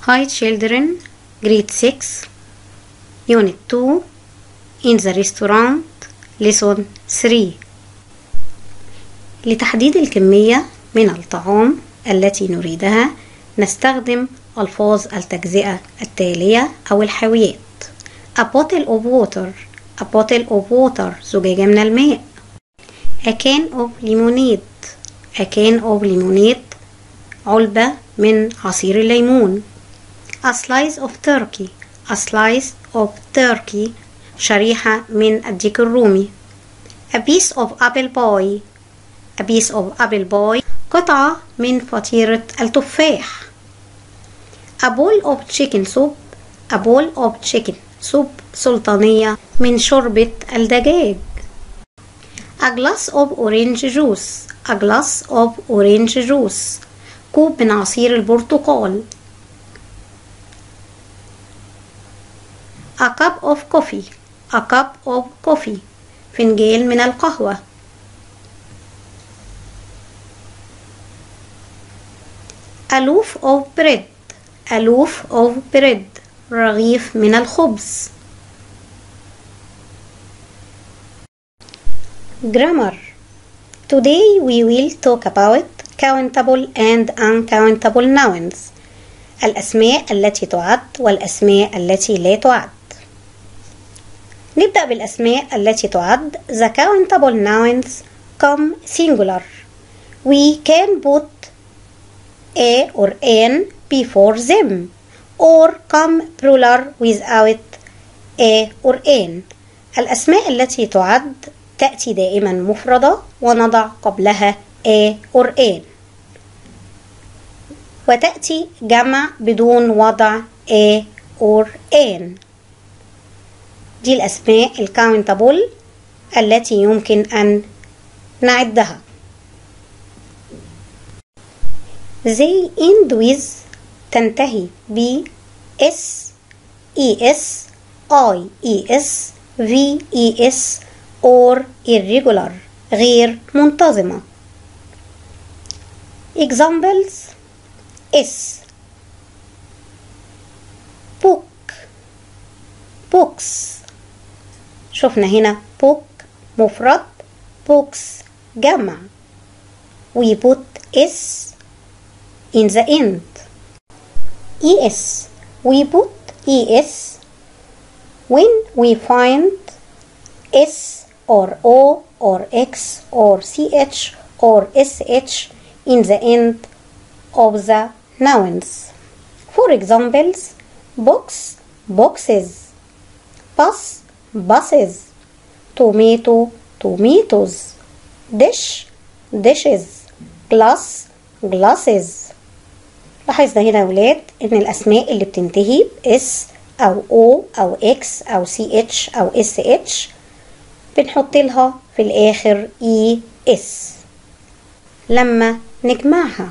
Hi children, grade 6, unit 2, in the restaurant, lesson 3. لتحديد الكمية من الطعام التي نريدها نستخدم ألفاظ التجزئة التالية أو الحاويات A bottle of water A bottle of water زجاجة من الماء A can of lemonade A can of lemonade علبة من عصير الليمون A slice of turkey A slice of turkey شريحة من الديك الرومي A piece of apple pie A piece of apple pie قطعة من فطيرة التفاح A bowl of chicken soup A bowl of chicken soup سلطانية من شوربة الدجاج A glass of orange juice A glass of orange juice كوب من عصير البرتقال A cup of coffee A cup of coffee فنجان من القهوة A loaf of bread A loaf of bread رغيف من الخبز Grammar Today we will talk about countable and uncountable nouns الأسماء التي تعد والأسماء التي لا تعد نبدأ بالأسماء التي تعد The countable nouns come singular We can put a or an before them or come plural without a or an الأسماء التي تعد تأتي دائما مفردة ونضع قبلها a or an وتأتي جمع بدون وضع a or an دي الأسماء الكاونتابل التي يمكن أن نعدها they end with تنتهي ب s e s i e s v e s or irregular غير منتظمة examples s book books شفنا هنا book مفرد books جمع we put s in the end es we put es when we find s or o or x or ch or sh in the end of the nouns for examples box boxes bus buses tomato tomatoes dish dishes glass glasses لاحظنا هنا يا ولاد ان الاسماء اللي بتنتهي اس او او او اكس او سي اتش او اس اتش بنحط لها في الاخر اي اس لما نجمعها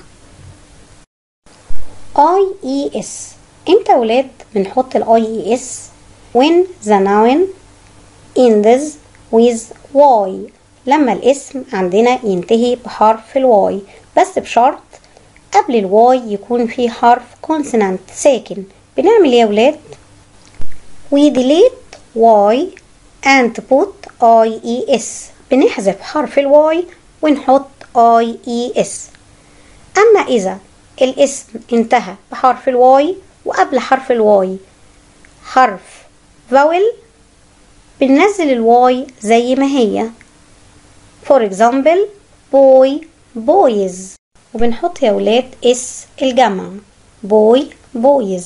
اي اي اس امتى يا ولاد بنحط الاي اي اس when the noun ends with y لما الاسم عندنا ينتهي بحرف الواي بس بشرط قبل الواي يكون في حرف consonant ساكن بنعمل ايه يا ولاد we delete y and put i e s بنحذف حرف الواي ونحط i e s اما اذا الاسم انتهى بحرف الواي وقبل حرف الواي حرف vowel بننزل الواي زي ما هي for example boy boys وبنحط يا ولاد اس الجمع boy boys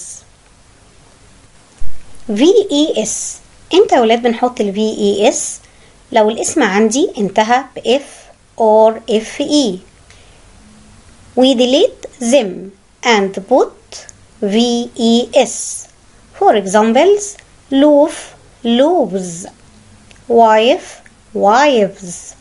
في اي اس امتى يا ولاد بنحط ال في اي اس لو الاسم عندي انتهى ب اف or اف اي we delete them and put v e s for examples loaf loaves wife wives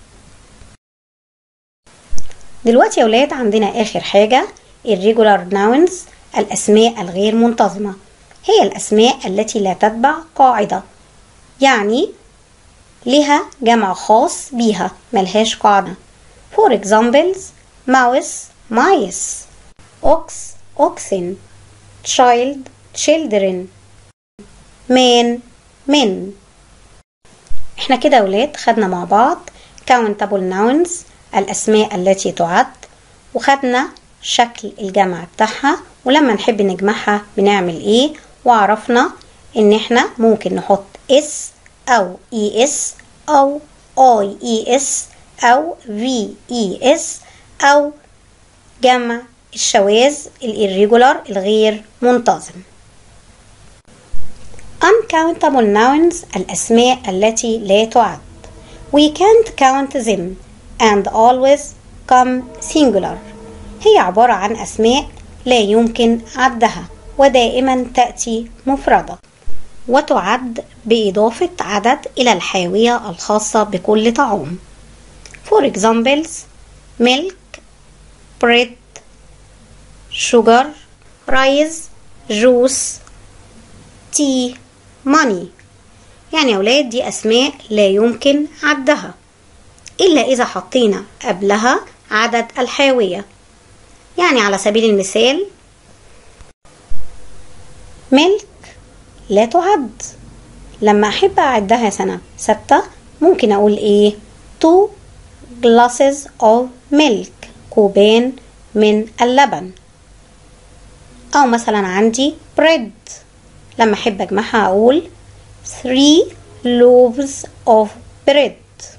دلوقتي يا ولاد عندنا آخر حاجة irregular nouns الأسماء الغير منتظمة هي الأسماء التي لا تتبع قاعدة يعني لها جمع خاص بيها ملهاش قاعدة for examples mouse mice ox oxen child children man men احنا كده يا ولاد خدنا مع بعض countable nouns الأسماء التي تعد وخدنا شكل الجمع بتاعها ولما نحب نجمعها بنعمل ايه وعرفنا ان احنا ممكن نحط اس او اي اس او اي اي اس او في اي اس او جمع الشواذ الإيريجولار الغير منتظم uncountable nouns الأسماء التي لا تعد we can't count them and always come singular هي عبارة عن أسماء لا يمكن عدها ودائما تأتي مفردة وتعد بإضافة عدد إلى الحاوية الخاصة بكل طعام For examples milk bread sugar rice juice tea money يعني يا أولاد دي أسماء لا يمكن عدها إلا إذا حطينا قبلها عدد الحاوية يعني على سبيل المثال ملك لا تعد لما أحب أعدها سنة ستة ممكن أقول إيه two glasses of milk كوبين من اللبن أو مثلا عندي bread لما أحب أجمعها أقول three loaves of bread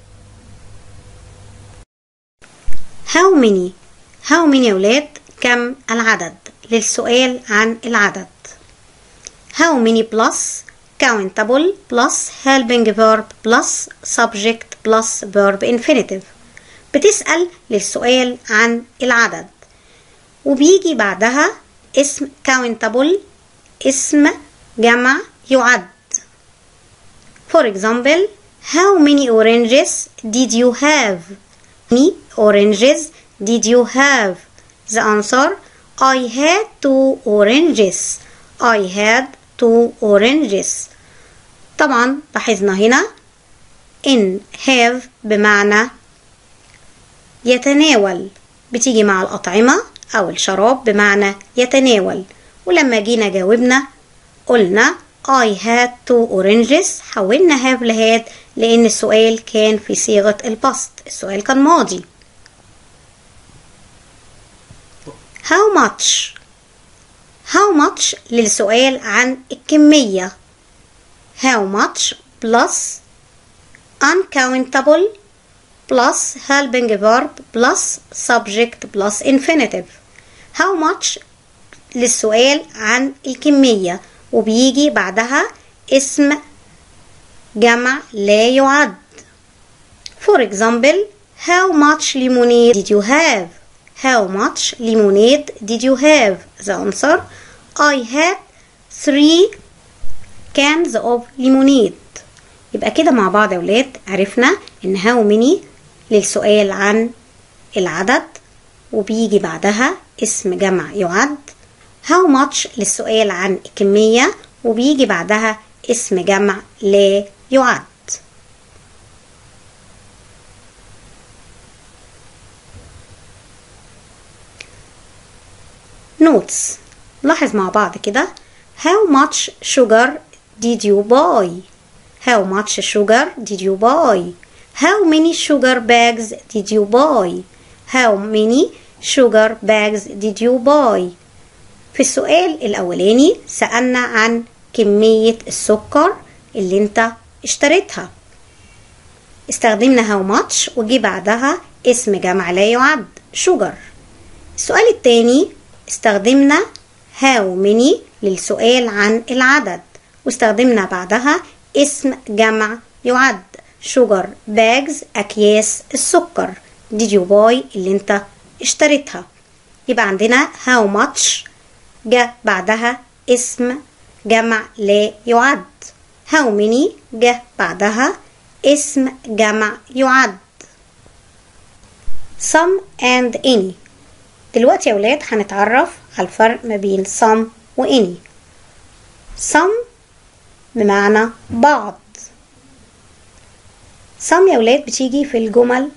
how many how many يا ولاد كم العدد للسؤال عن العدد how many plus countable plus helping verb plus subject plus verb infinitive بتسأل للسؤال عن العدد وبيجي بعدها اسم countable اسم جمع يعد For example, how many oranges did you have? Many oranges did you have? The answer, I had two oranges. I had two oranges. طبعا لاحظنا هنا in have بمعنى يتناول بتيجي مع الأطعمة أو الشراب بمعنى يتناول ولما جينا جاوبنا قلنا I had two oranges حولنا have لهاد لأن السؤال كان في صيغة البسط السؤال كان ماضي How much How much للسؤال عن الكمية How much plus uncountable plus helping verb plus subject plus infinitive How much للسؤال عن الكمية وبيجي بعدها اسم جمع لا يعد For example How much lemonade did you have? How much lemonade did you have? The answer I had three cans of lemonade يبقى كده مع بعض يا ولاد عرفنا ان how many للسؤال عن العدد وبيجي بعدها اسم جمع يعد how much للسؤال عن الكمية وبيجي بعدها اسم جمع لا يعد notes لاحظ مع بعض كده how much sugar did you buy how much sugar did you buy how many sugar bags did you buy how many sugar bags did you buy في السؤال الأولاني سألنا عن كمية السكر اللي انت اشتريتها استخدمنا how much وجي بعدها اسم جمع لا يعد sugar السؤال التاني استخدمنا how many للسؤال عن العدد واستخدمنا بعدها اسم جمع يعد sugar bags أكياس السكر did you buy اللي انت اشتريتها يبقى عندنا how much جاء بعدها اسم جمع لا يعد how many جاء بعدها اسم جمع يعد some and any دلوقتي يا ولاد هنتعرف على الفرق ما بين some و any some بمعنى بعض some يا ولاد بتيجي في الجمل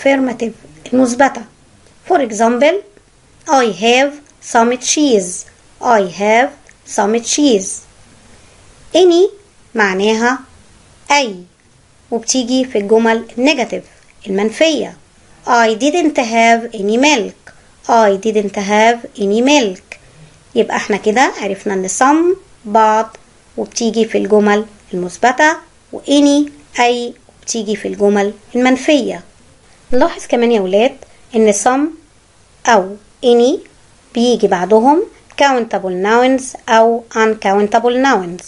الافيرماتيف المثبتة for example I have some cheese I have some cheese any معناها أي وبتيجي في الجمل negative المنفية I didn't have any milk I didn't have any milk يبقى احنا كده عرفنا ان some بعض وبتيجي في الجمل المثبتة واني أي بتيجي في الجمل المنفية نلاحظ كمان يا ولاد ان some أو any بيجي بعدهم countable nouns أو uncountable nouns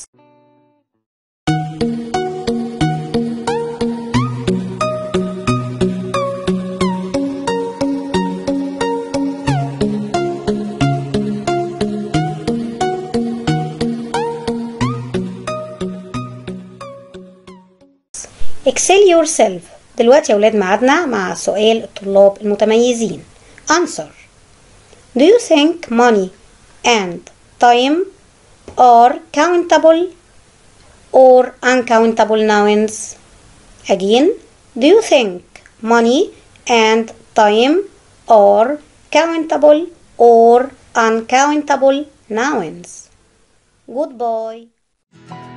excel yourself دلوقتي يا ولاد معادنا مع سؤال الطلاب المتميزين answer do you think money and time are countable or uncountable nouns again do you think money and time are countable or uncountable nouns goodbye